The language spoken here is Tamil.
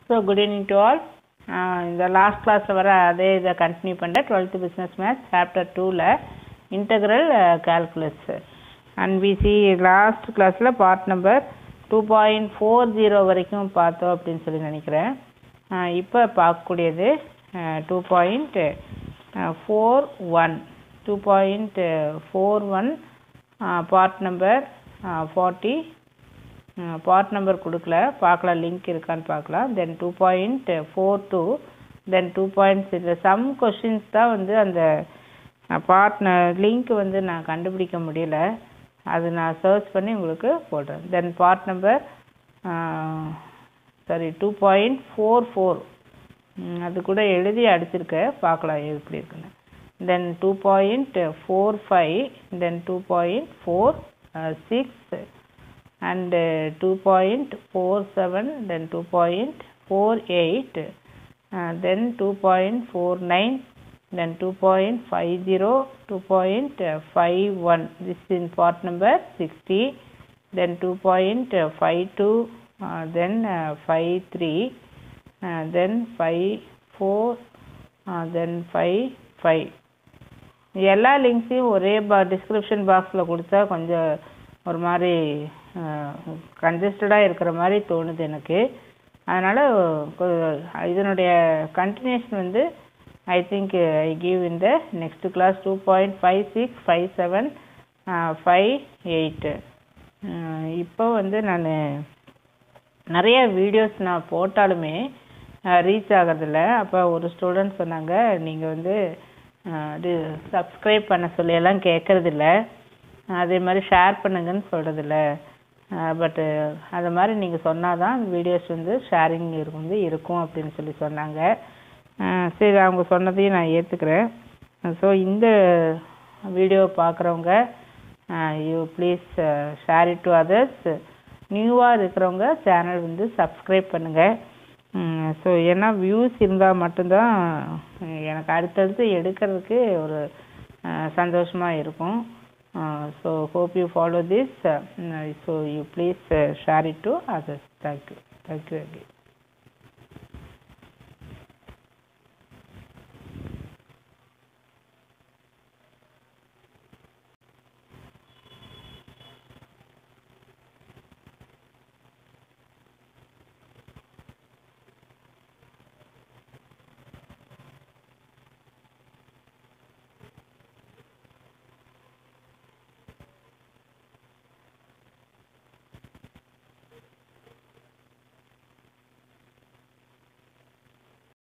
so good evening to all இந்த லாஸ்ட் கிளாஸில் வர அதே இதை கண்டினியூ பண்ணுறேன் டுவெல்த்து பிஸ்னஸ் மேத்ஸ் சாப்டர் டூவில் இன்டகிரல் கால்குலஸ் அண்ட் விசி லாஸ்ட் கிளாஸில் part number two point four zero வரைக்கும் பார்த்தோம் அப்படின்னு சொல்லி நினைக்கிறேன் இப்போ பார்க்கக்கூடியது two point four one two point four one part number forty part number கொடுக்கல பார்க்கலாம் லிங்க் இருக்கான்னு பார்க்கலாம் then two point four two then two point இந்த சம் கொஷின்ஸ் தான் வந்து அந்த பார்ட் லிங்க் வந்து நான் கண்டுபிடிக்க முடியல அது நான் சர்ச் பண்ணி உங்களுக்கு போடுறேன் then part number sorry two point four four அது கூட எழுதி அடிச்சிருக்கேன் பார்க்கலாம் எப்படி இருக்குன்னு then two point four five then two point four six and uh, 2.47 then 2.48 uh, then 2.49 then 2.50 2.51 this is in part number 60 then 2.52 uh, then uh, 53 uh, then 54 uh, then 55 எல்லா லிங்க்ஸையும் ஒரே பா டிஸ்கிரிப்ஷன் பாக்ஸில் கொடுத்தா கொஞ்சம் ஒரு மாதிரி கன்ஜஸ்டடாக இருக்கிற மாதிரி தோணுது எனக்கு அதனால் இதனுடைய கண்டினியூஷன் வந்து I think I give in the next class two point five six five seven five eight இப்போ வந்து நான் நிறைய வீடியோஸ் நான் போட்டாலுமே ரீச் ஆகிறதில்ல அப்போ ஒரு ஸ்டூடெண்ட் சொன்னாங்க நீங்கள் வந்து இது சப்ஸ்கிரைப் பண்ண சொல்லியெல்லாம் கேட்குறதில்ல அதே மாதிரி ஷேர் பண்ணுங்கன்னு சொல்கிறதில்ல பட்டு அது மாதிரி நீங்கள் சொன்னால் தான் வீடியோஸ் வந்து ஷேரிங் வந்து இருக்கும் அப்படின்னு சொல்லி சொன்னாங்க சரி அவங்க சொன்னதையும் நான் ஏற்றுக்கிறேன் ஸோ இந்த வீடியோ பார்க்குறவங்க you please share it to others நியூவாக இருக்கிறவங்க சேனல் வந்து சப்ஸ்கிரைப் பண்ணுங்கள் ஸோ ஏன்னா வியூஸ் இருந்தால் மட்டும்தான் எனக்கு அடுத்தடுத்து எடுக்கிறதுக்கு ஒரு சந்தோஷமாக இருக்கும் Uh, so hope you follow this uh, so you please uh, share it to others thank you thank you again